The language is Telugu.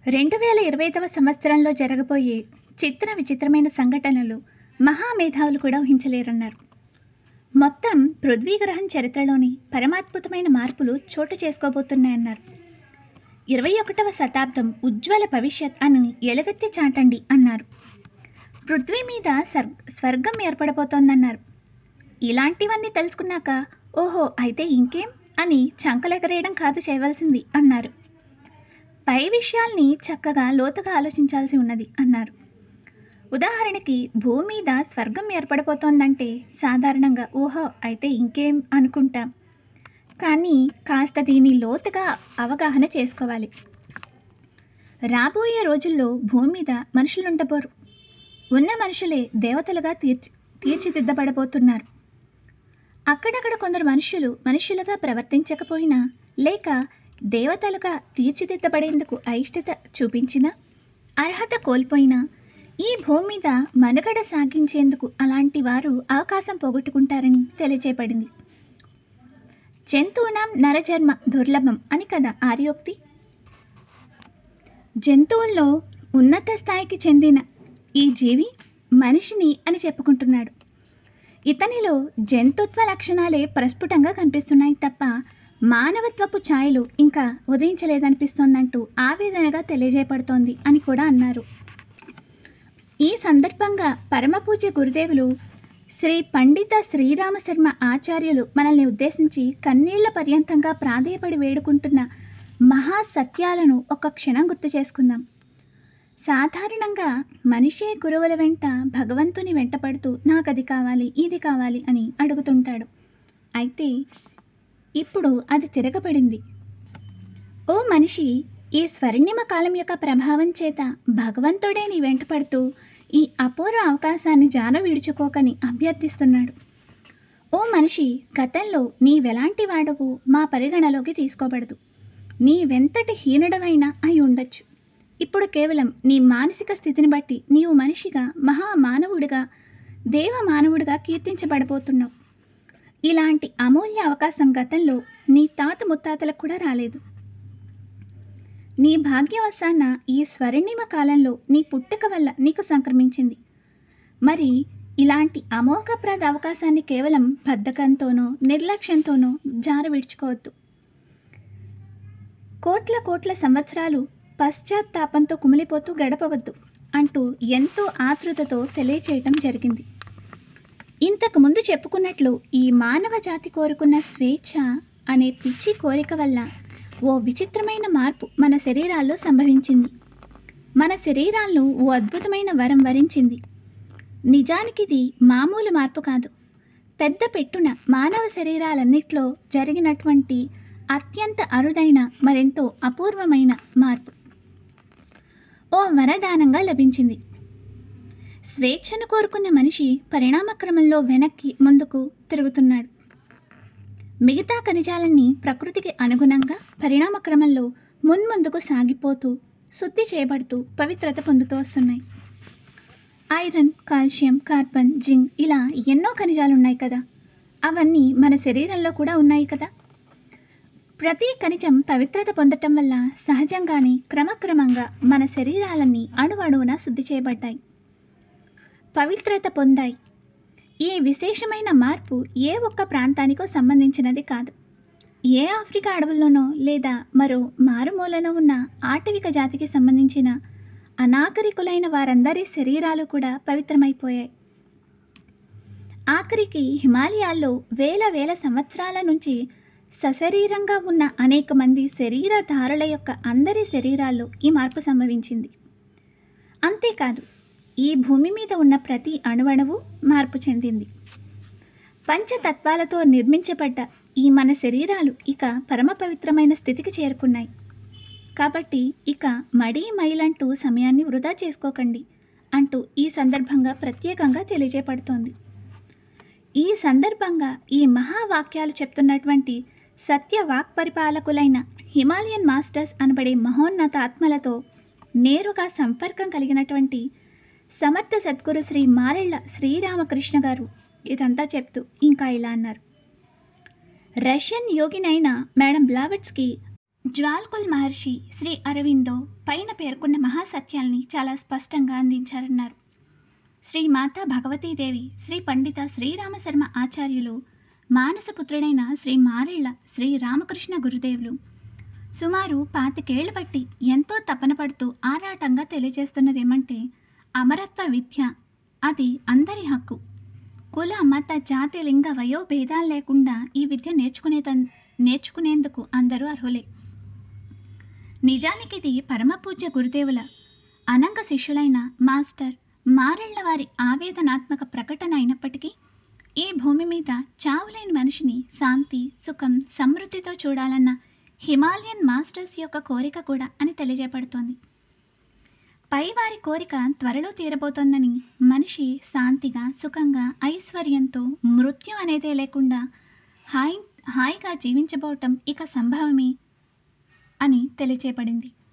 రెండు వేల ఇరవైదవ సంవత్సరంలో జరగబోయే చిత్ర విచిత్రమైన సంఘటనలు మహామేధావులు కూడా ఊహించలేరన్నారు మొత్తం పృథ్వీ గ్రహం చరిత్రలోని పరమాద్భుతమైన మార్పులు చోటు చేసుకోబోతున్నాయన్నారు ఇరవై ఒకటవ శతాబ్దం ఉజ్వల భవిష్యత్ అని ఎలుగెత్తి చాటండి అన్నారు పృథ్వీ మీద సర్ స్వర్గం ఏర్పడబోతోందన్నారు ఇలాంటివన్నీ తెలుసుకున్నాక ఓహో అయితే ఇంకేం అని చంకలెగరేయడం కాదు చేయవలసింది అన్నారు పై విషయాల్ని చక్కగా లోతుగా ఆలోచించాల్సి ఉన్నది అన్నారు ఉదాహరణకి భూమి మీద స్వర్గం ఏర్పడిపోతోందంటే సాధారణంగా ఓహో అయితే ఇంకేం అనుకుంటాం కానీ కాస్త దీన్ని లోతుగా అవగాహన చేసుకోవాలి రాబోయే రోజుల్లో భూమి మీద మనుషులు ఉండబోరు ఉన్న మనుషులే దేవతలుగా తీర్చి తీర్చిదిద్దబడబోతున్నారు అక్కడక్కడ కొందరు మనుషులు మనుషులుగా ప్రవర్తించకపోయినా లేక దేవతలుగా తీర్చిదిద్దబడేందుకు అయిష్టత చూపించినా అర్హత కోల్పోయినా ఈ భూమి మీద మనుగడ సాగించేందుకు అలాంటి వారు అవకాశం పోగొట్టుకుంటారని తెలియచేయబడింది జంతువునాం నరజన్మ దుర్లభం అని కదా ఆర్యోక్తి జంతువుల్లో ఉన్నత స్థాయికి చెందిన ఈ జీవి మనిషిని అని చెప్పుకుంటున్నాడు ఇతనిలో జంతుత్వ లక్షణాలే ప్రస్ఫుటంగా కనిపిస్తున్నాయి తప్ప మానవత్వపు ఛాయలు ఇంకా ఉదయించలేదనిపిస్తోందంటూ ఆవేదనగా తెలియజేయబడుతోంది అని కూడా అన్నారు ఈ సందర్భంగా పరమపూజ్య గురుదేవులు శ్రీ పండిత శ్రీరామ శర్మ ఆచార్యులు మనల్ని ఉద్దేశించి కన్నీళ్ల పర్యంతంగా ప్రాధేయపడి వేడుకుంటున్న మహా సత్యాలను ఒక క్షణం గుర్తు చేసుకుందాం సాధారణంగా మనిషే గురువుల వెంట భగవంతుని వెంటపడుతూ నాకు అది కావాలి ఇది కావాలి అని అడుగుతుంటాడు అయితే ఇప్పుడు అది తిరగబడింది ఓ మనిషి ఈ స్వర్ణిమ కాలం యొక్క ప్రభావం చేత భగవంతుడే నీ వెంటపడుతూ ఈ అపూర్వ అవకాశాన్ని జార విడుచుకోకని అభ్యర్థిస్తున్నాడు ఓ మనిషి గతంలో నీవెలాంటి వాడవు మా పరిగణలోకి తీసుకోబడదు నీవెంతటి హీనుడవైనా అయి ఉండొచ్చు ఇప్పుడు కేవలం నీ మానసిక స్థితిని బట్టి నీవు మనిషిగా మహా మానవుడిగా దేవ మానవుడిగా కీర్తించబడబోతున్నావు ఇలాంటి అమూల్య అవకాశం గతంలో నీ తాత ముత్తాతలకు కూడా రాలేదు నీ భాగ్యవశాన ఈ స్వర్ణిమ కాలంలో నీ పుట్టుక వల్ల నీకు సంక్రమించింది మరి ఇలాంటి అమోఘప్రద అవకాశాన్ని కేవలం బద్ధకంతోనో నిర్లక్ష్యంతోనో జార విడుచుకోవద్దు కోట్ల కోట్ల సంవత్సరాలు పశ్చాత్తాపంతో కుమిలిపోతూ గడపవద్దు అంటూ ఎంతో ఆతృతతో తెలియచేయటం జరిగింది ఇంతకు ముందు చెప్పుకున్నట్లు ఈ మానవ జాతి కోరుకున్న స్వేచ్ఛ అనే పిచ్చి కోరిక వల్ల ఓ విచిత్రమైన మార్పు మన శరీరాల్లో సంభవించింది మన శరీరాలను ఓ అద్భుతమైన వరం వరించింది నిజానికి ఇది మామూలు మార్పు కాదు పెద్ద పెట్టున మానవ శరీరాలన్నిట్లో జరిగినటువంటి అత్యంత అరుదైన మరెంతో అపూర్వమైన మార్పు ఓ వరదానంగా లభించింది స్వేచ్ఛను కోరుకున్న మనిషి పరిణామక్రమంలో వెనక్కి ముందుకు తిరుగుతున్నాడు మిగతా ఖనిజాలన్నీ ప్రకృతికి అనుగుణంగా పరిణామక్రమంలో మున్ముందుకు సాగిపోతూ శుద్ధి చేయబడుతూ పవిత్రత పొందుతూ వస్తున్నాయి ఐరన్ కాల్షియం కార్బన్ జింక్ ఇలా ఎన్నో ఖనిజాలు ఉన్నాయి కదా అవన్నీ మన శరీరంలో కూడా ఉన్నాయి కదా ప్రతి ఖనిజం పవిత్రత పొందటం వల్ల సహజంగానే క్రమక్రమంగా మన శరీరాలన్నీ అణువణువున శుద్ధి చేయబడ్డాయి పవిత్రత పొందాయి ఈ విశేషమైన మార్పు ఏ ఒక్క ప్రాంతానికో సంబంధించినది కాదు ఏ ఆఫ్రికా అడవుల్లోనో లేదా మరో మారుమూలనో ఉన్న ఆటవిక జాతికి సంబంధించిన అనాగరికులైన వారందరి శరీరాలు కూడా పవిత్రమైపోయాయి ఆఖరికి హిమాలయాల్లో వేల వేల సంవత్సరాల నుంచి సశరీరంగా ఉన్న అనేక మంది శరీరధారుల యొక్క అందరి శరీరాల్లో ఈ మార్పు సంభవించింది అంతేకాదు ఈ భూమి మీద ఉన్న ప్రతి అణువణువు మార్పు చెందింది పంచతత్వాలతో నిర్మించబడ్డ ఈ మన శరీరాలు ఇక పరమ పవిత్రమైన స్థితికి చేరుకున్నాయి కాబట్టి ఇక మడి మైలంటూ సమయాన్ని వృధా చేసుకోకండి అంటూ ఈ సందర్భంగా ప్రత్యేకంగా తెలియజేయబడుతోంది ఈ సందర్భంగా ఈ మహావాక్యాలు చెప్తున్నటువంటి సత్య వాక్పరిపాలకులైన హిమాలయన్ మాస్టర్స్ అనబడే మహోన్నత ఆత్మలతో నేరుగా సంపర్కం కలిగినటువంటి సమర్థ సద్గురు శ్రీ మారెళ్ళ శ్రీరామకృష్ణ గారు ఇదంతా చెప్తూ ఇంకా ఇలా అన్నారు రష్యన్ యోగినైన madam Blavatsky Djwal Khul Maharshi Shri Aurobindo పైన పేర్కొన్న మహాసత్యాల్ని చాలా స్పష్టంగా అందించారన్నారు శ్రీ మాతా భగవతీదేవి శ్రీ పండిత శ్రీరామశర్మ ఆచార్యులు మానసపుత్రుడైన శ్రీ మారెళ్ళ శ్రీ రామకృష్ణ గురుదేవులు సుమారు పాతికేళ్లు బట్టి ఎంతో తపన పడుతూ ఆరాటంగా తెలియజేస్తున్నదేమంటే అమరత్వ విద్య అది అందరి హక్కు కుల మత జాతి లింగ వయో భేదాలు లేకుండా ఈ విద్య నేర్చుకునే నేర్చుకునేందుకు అందరూ అర్హులే నిజానికి ఇది పరమ పూజ్య గురుదేవుల అనంగ శిష్యులైన మాస్టర్ మారెళ్ల వారి ఆవేదనాత్మక ప్రకటన అయినప్పటికీ ఈ భూమి మీద చావులేని మనిషిని శాంతి సుఖం సమృద్ధితో చూడాలన్న హిమాలయన్ మాస్టర్స్ యొక్క కోరిక కూడా అని తెలియజేయబడుతోంది పైవారి కోరిక త్వరలో తీరబోతోందని మనిషి శాంతిగా సుఖంగా ఐశ్వర్యంతో మృత్యు అనేదే లేకుండా హాయి హాయిగా జీవించబోవటం ఇక సంభవమే అని తెలియచేయబడింది